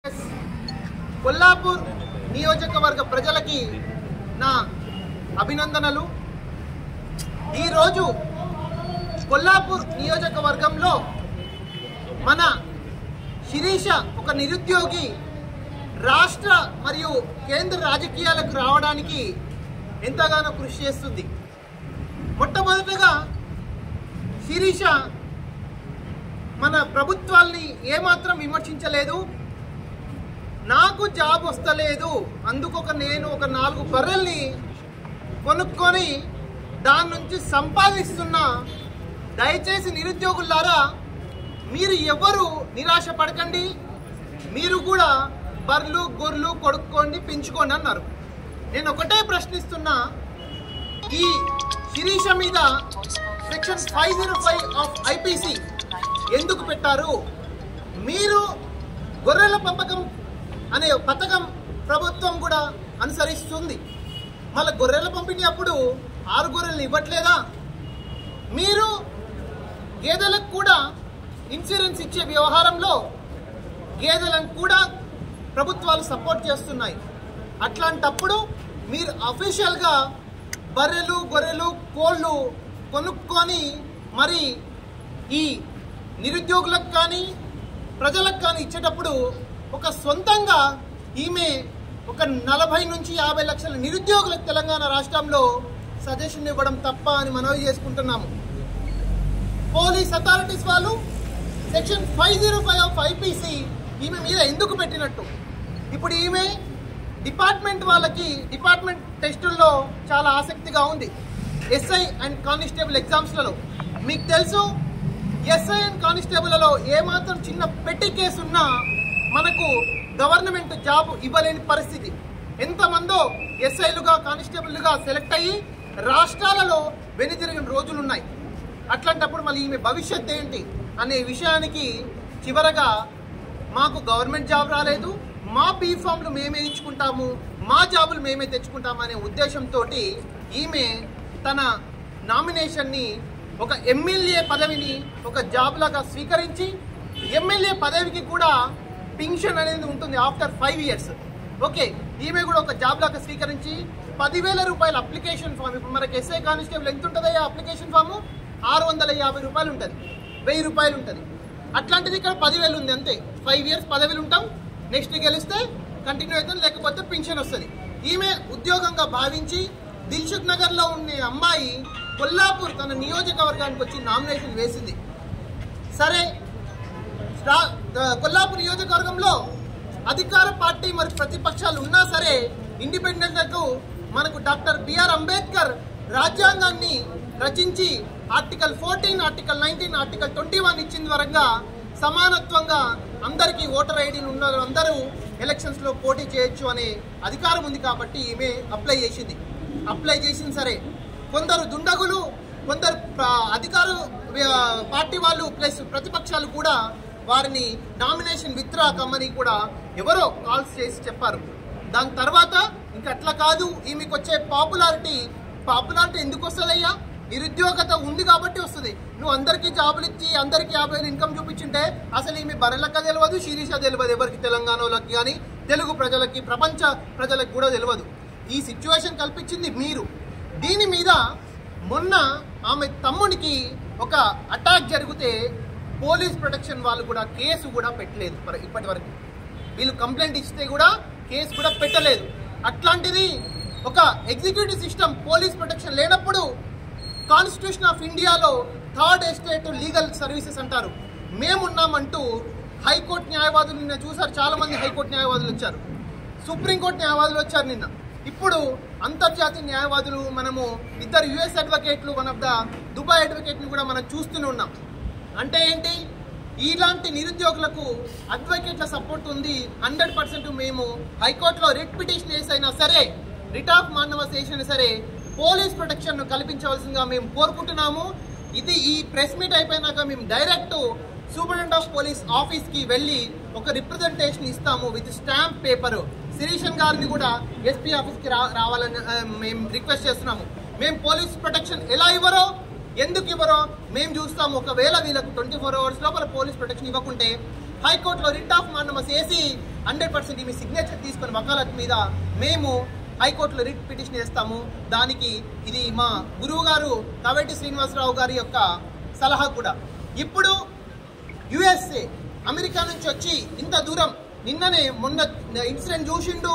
కొల్లాపూర్ నియోజకవర్గ ప్రజలకి నా అభినందనలు ఈరోజు కొల్లాపూర్ నియోజకవర్గంలో మన శిరీష ఒక నిరుద్యోగి రాష్ట్ర మరియు కేంద్ర రాజకీయాలకు రావడానికి ఎంతగానో కృషి చేస్తుంది మొట్టమొదటగా శిరీష మన ప్రభుత్వాల్ని ఏమాత్రం విమర్శించలేదు నాకు జాబ్ వస్తలేదు అందుకు ఒక నేను ఒక నాలుగు బర్రెల్ని కొనుక్కొని దాని నుంచి సంపాదిస్తున్నా దయచేసి నిరుద్యోగులారా మీరు ఎవరు నిరాశ పడకండి మీరు కూడా బర్రెలు గొర్రెలు కొడుక్కోండి పెంచుకోండి అన్నారు నేను ఒకటే ప్రశ్నిస్తున్నా ఈ శిరీష మీద section five zero five of IPC ఎందుకు పెట్టారు మీరు గొర్రెల పెంపకం అనే పథకం ప్రభుత్వం కూడా అనుసరిస్తుంది మళ్ళీ గొర్రెల పంపిణీ అప్పుడు ఆరు గొర్రెలు ఇవ్వట్లేదా మీరు గేదెలకు కూడా ఇన్సూరెన్స్ ఇచ్చే వ్యవహారంలో గేదెలను కూడా ప్రభుత్వాలు సపోర్ట్ చేస్తున్నాయి అట్లాంటప్పుడు మీరు అఫీషియల్గా బర్రెలు గొర్రెలు కోళ్ళు కొనుక్కొని మరి ఈ నిరుద్యోగులకు కానీ ప్రజలకు కానీ ఇచ్చేటప్పుడు ఒక సొంతంగా ఈమె ఒక నలభై నుంచి యాభై లక్షల నిరుద్యోగులకు తెలంగాణ రాష్ట్రంలో సజెషన్ ఇవ్వడం తప్ప అని మనవి చేసుకుంటున్నాము పోలీస్ అథారిటీస్ వాళ్ళు section five zero five of IPC ఈమె మీద ఎందుకు పెట్టినట్టు ఇప్పుడు ఈమె డిపార్ట్మెంట్ వాళ్ళకి డిపార్ట్మెంట్ టెస్టుల్లో చాలా ఆసక్తిగా ఉంది ఎస్ఐ అండ్ కానిస్టేబుల్ ఎగ్జామ్స్లలో మీకు తెలుసు ఎస్ఐ అండ్ కానిస్టేబుల్లలో ఏమాత్రం చిన్న పెట్టి కేసు ఉన్నా మనకు గవర్నమెంట్ జాబ్ ఇవ్వలేని పరిస్థితి ఎంతమందో ఎస్ఐలుగా కానిస్టేబుల్గా సెలెక్ట్ అయ్యి రాష్ట్రాలలో వెనుదిరిగిన రోజులు ఉన్నాయి అట్లాంటప్పుడు మళ్ళీ ఈమె భవిష్యత్ ఏంటి అనే విషయానికి చివరగా మాకు గవర్నమెంట్ జాబ్ రాలేదు మా బీ ఫామ్లు మేమే ఇచ్చుకుంటాము మా జాబులు మేమే తెచ్చుకుంటాము అనే ఉద్దేశంతో ఈమె తన నామినేషన్ని ఒక ఎమ్మెల్యే పదవిని ఒక జాబ్ లాగా స్వీకరించి ఎమ్మెల్యే పదవికి కూడా పింఛన్ అనేది ఉంటుంది ఆఫ్టర్ ఫైవ్ ఇయర్స్ ఓకే ఈమె కూడా ఒక జాబ్ లాగా స్వీకరించి పదివేల రూపాయల అప్లికేషన్ ఫామ్ ఇప్పుడు మనకి ఎస్ఐ కానిస్టేబుల్ ఎంత ఉంటుంది అప్లికేషన్ ఫామ్ ఆరు వందల యాభై రూపాయలు ఉంటుంది వెయ్యి రూపాయలు ఉంటుంది అట్లాంటిది ఇక్కడ పదివేలు ఉంది అంతే ఫైవ్ ఇయర్స్ పదవిలు ఉంటాం నెక్స్ట్ గెలిస్తే కంటిన్యూ అవుతుంది లేకపోతే పింఛన్ వస్తుంది ఈమె ఉద్యోగంగా భావించి దిల్సుఖ్ నగర్ లో ఉండే అమ్మాయి కొల్లాపూర్ తన నియోజకవర్గానికి వచ్చి నామినేషన్ వేసింది సరే రా- ద- కొల్లాపూర్ నియోజకవర్గంలో అధికార పార్టీ మరి ప్రతిపక్షాలు ఉన్నా సరే ఇండిపెండెంట్ మనకు డాక్టర్ బిఆర్ అంబేద్కర్ రాజ్యాంగాన్ని రచించి article fourteen article nineteen article twenty one ఇచ్చిన వరంగా సమానత్వంగా అందరికీ ఓటర్ ఐడీలు ఉన్న అందరూ ఎలక్షన్స్ లో పోటీ చేయొచ్చు అనే అధికారం ఉంది కాబట్టి ఈమె అప్లై చేసింది అప్లై చేసింది సరే కొందరు దుండగులు కొందరు ప్ర- అధికార ఆ, పార్టీ వాళ్ళు ప్లస్ ప్రతిపక్షాలు కూడా వారిని నామినేషన్ విత్డ్రా కమ్మని కూడా ఎవరో కాల్స్ చేసి చెప్పారు దాని తర్వాత ఇంకా అట్లా కాదు ఈమెకు వచ్చే పాపులారిటీ పాపులారిటీ ఎందుకు వస్తుందయ్యా నిరుద్యోగత ఉంది కాబట్టి వస్తుంది నువ్వు అందరికీ జాబులు ఇచ్చి అందరికీ యాభై వేలు ఇన్కమ్ చూపించుంటే అసలు ఈమె బర్రెలక్క తెలియదు శిరీష తెలియదు ఎవరికి తెలంగాణలోకి కానీ తెలుగు ప్రజలకి ప్రపంచ ప్రజలకు కూడా తెలియదు ఈ సిచ్యువేషన్ కల్పించింది మీరు దీని మీద మొన్న ఆమె తమ్మునికి ఒక అటాక్ జరిగితే పోలీస్ ప్రొటెక్షన్ వాళ్ళు కూడా కేసు కూడా పెట్టలేదు మరి ఇప్పటి వరకు వీళ్ళు కంప్లైంట్ ఇస్తే కూడా కేసు కూడా పెట్టలేదు అట్లాంటిది ఒక ఎగ్జిక్యూటివ్ సిస్టమ్ పోలీస్ ప్రొటెక్షన్ లేనప్పుడు కాన్స్టిట్యూషన్ ఆఫ్ ఇండియాలో థర్డ్ ఎస్టేట్ లీగల్ సర్వీసెస్ అంటారు మేమున్నామంటూ హైకోర్టు న్యాయవాదులు నిన్న చూసారు చాలా మంది హైకోర్టు న్యాయవాదులు వచ్చారు సుప్రీంకోర్టు న్యాయవాదులు వచ్చారు నిన్న ఇప్పుడు అంతర్జాతీయ న్యాయవాదులు మనము ఇద్దరు యుఎస్ అడ్వకేట్లు వన్ ఆఫ్ ద దుబాయ్ అడ్వకేట్ని కూడా మనం చూస్తూనే ఉన్నాం అంటే ఏంటి ఇలాంటి నిరుద్యోగులకు అడ్వకేట్ల సపోర్ట్ ఉంది హండ్రెడ్ పర్సెంట్ మేము హైకోర్టులో రిట్ పిటిషన్ వేసైనా సరే రిట్ ఆఫ్ మానవస్ వేసినా సరే పోలీస్ ప్రొటెక్షన్ కల్పించవలసిందిగా మేము కోరుకుంటున్నాము ఇది ఈ ప్రెస్ మీట్ అయిపోయినాక మేము direct superintendent of police office కి వెళ్ళి ఒక రిప్రజెంటేషన్ ఇస్తాము విత్ స్టాంప్ పేపర్ శిరీషన్ గారిని కూడా ఎస్పీ ఆఫీస్ కి రా- రావాలని ఆ, మేము రిక్వెస్ట్ చేస్తున్నాము మేము పోలీస్ ప్రొటెక్షన్ ఎలా ఇవ్వరో ఎందుకు ఇవ్వరో మేము చూస్తాము ఒకవేళ వీళ్ళకు ట్వంటీ ఫోర్ అవర్స్ లోపల పోలీస్ ప్రొటెక్షన్ ఇవ్వకుంటే హైకోర్టులో రిట్ ఆఫ్ మానమస్ వేసి హండ్రెడ్ పర్సెంట్ మీ సిగ్నేచర్ తీసుకొని వకాలత్ మీద మేము హైకోర్టులో రిట్ పిటిషన్ వేస్తాము దానికి ఇది మా గురువు గారు కవేటి శ్రీనివాసరావు గారి యొక్క సలహా కూడా ఇప్పుడు యుఎస్ఏ అమెరికా నుంచి వచ్చి ఇంత దూరం నిన్ననే మొన్న ఇన్సిడెంట్ చూసిండు